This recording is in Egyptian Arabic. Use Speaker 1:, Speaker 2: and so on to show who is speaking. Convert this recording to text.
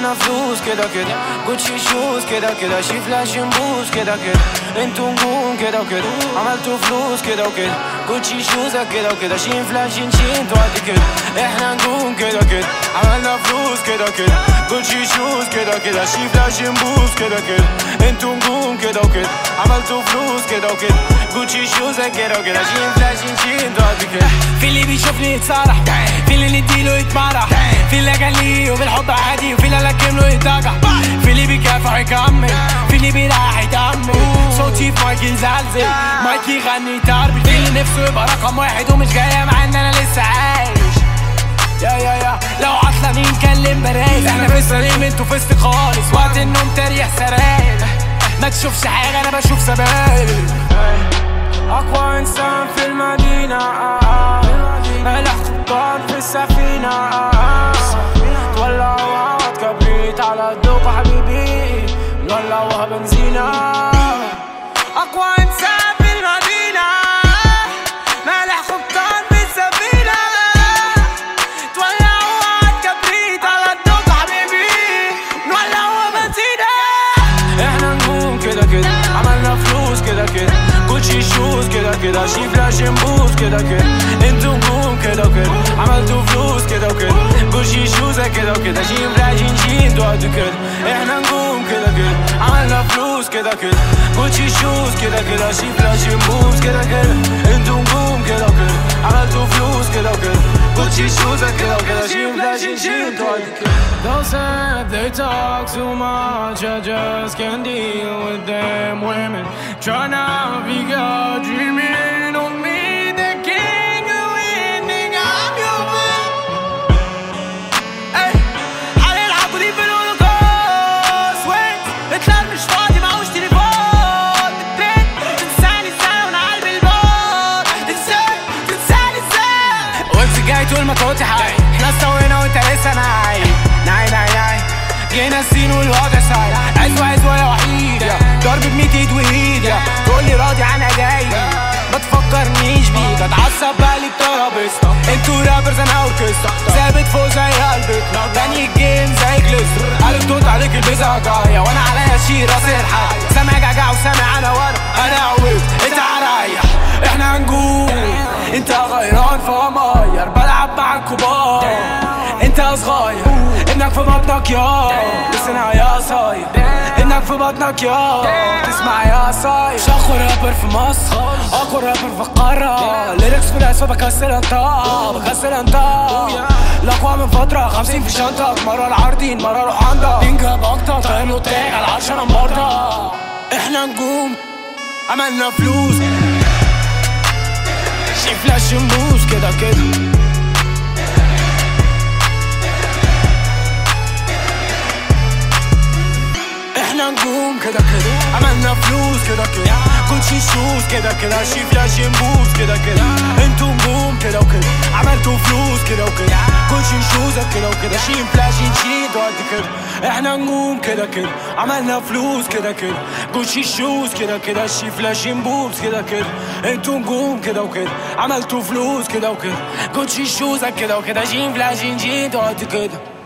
Speaker 1: عملنا فلوس كده كده جوتشي شوز كده كده شي فلاش نبوس كده كده انتو نجوم كده وكده عملتوا فلوس كده وكده جوتشي شوز كده وكده شين فلاش نشين بعد كده احنا نجوم كده كده عملنا فلوس كده كده جوتشي شوز كده كده شي فلاش نبوس كده كده انتو نجوم كده وكده عملتوا فلوس كده وكده جوتشي شوز كده وكده شين فلاش نشين بعد كده
Speaker 2: في اللي بيشوفني يتصارح في اللي نديله يتمرح في اللي قال لي وبالحب عادي وفي اللي لكم له يتقع في اللي بيكافح يكمل في اللي بيراح يدمر صوتي في مايكي زلزل مايكي يغني تربي في اللي نفسه يبقى رقم واحد ومش جاية مع ان انا لسه عايش يا يا يا لو عطلانين نكلم برايز احنا في السليم انتوا في استي خالص وقت النوم تريح سراير ما تشوفش حاجة انا بشوف سبايل
Speaker 1: أقوى إنسان في المدينة آه آه. ملح قبطان في السفينة آه آه. تولعوها كبريت على الدوق حبيبي نولعوها بنزينة أقوى إنسان في المدينة ملح قبطان في السفينة تولعوها كبريت على الدوق حبيبي نولعوها بنزينة احنا نجوم كده كده عملنا فلوس كده كده جوتشي شوز كده كده شي فلاش نبوس كده كده انتو نجوم كده وكده عملتوا فلوس كده وكده جوتشي شوز كده وكده شي فلاش نشين دوت كده احنا نجوم كده كده عملنا فلوس كده كده جوتشي شوز كده كده شي فلاش نبوس كده كده انتو نجوم كده وكده عملتوا فلوس كده وكده جوتشي شوز كده وكده شي فلاش نشين دوت كده They'll say they talk too much, I just can't deal with them women. Trying to figure dreaming on me, the king of winning, I'm your man.
Speaker 2: ايه هنلعب دي في الهولوكوست وين هتلر مش فاضي معهوش تليفون بالترند تنساني ازاي وانا قلبي البار ازاي تنساني ازاي وانت جاي تقول ما توتي حاجة احنا استوينا وانت لسه نايم ناي ناي ناي جينا السين والوضع صاير عزوة عزوة يا وحيد يا ضرب بميت ايد وايد يا تقول لي راضي عن ادائي ما تفكرنيش بيك اتعصب بالي بترابيزة انتوا رابرز انا اوركسترا ثابت فوق زي قلبك تاني الجيم زي جليستر قالوا توت عليك البيزا جاية وانا عليا شيل راسي الحاجة سامع جعجع وسامع انا وانا انا عويت انت عرايح احنا نجوم انت غيران فماير بلعب مع الكبار انت صغير انك في بطنك يا تسمع يا صاير انك في بطنك يا تسمع يا صاير مش اقوى رابر في مصر اقوى رابر في القارة ليركس في الاسفل بكسر انطاق بكسر انطاق الاقوى من فترة خمسين في شنطك مرة العارضين مرة روح عندك بينجاب اكتر طاير له تاج على العرش انا مرضى احنا نجوم عملنا فلوس شي فلاش نبوس كده كده احنا نجوم كده كده عملنا فلوس كده كده جوتشي شوز كده كده شي فلاش نبوس كده كده انتوا نجوم كده وكده عملتوا فلوس كده وكده جوتشي شوز كده وكده شي فلاش نشيد وقد كده احنا نجوم كده كده عملنا فلوس كده كده جوتشي شوز كده كده شي فلاش نبوس كده كده انتوا نجوم كده وكده عملتوا فلوس كده وكده جوتشي شوز كده وكده شي فلاش نشيد وقد كده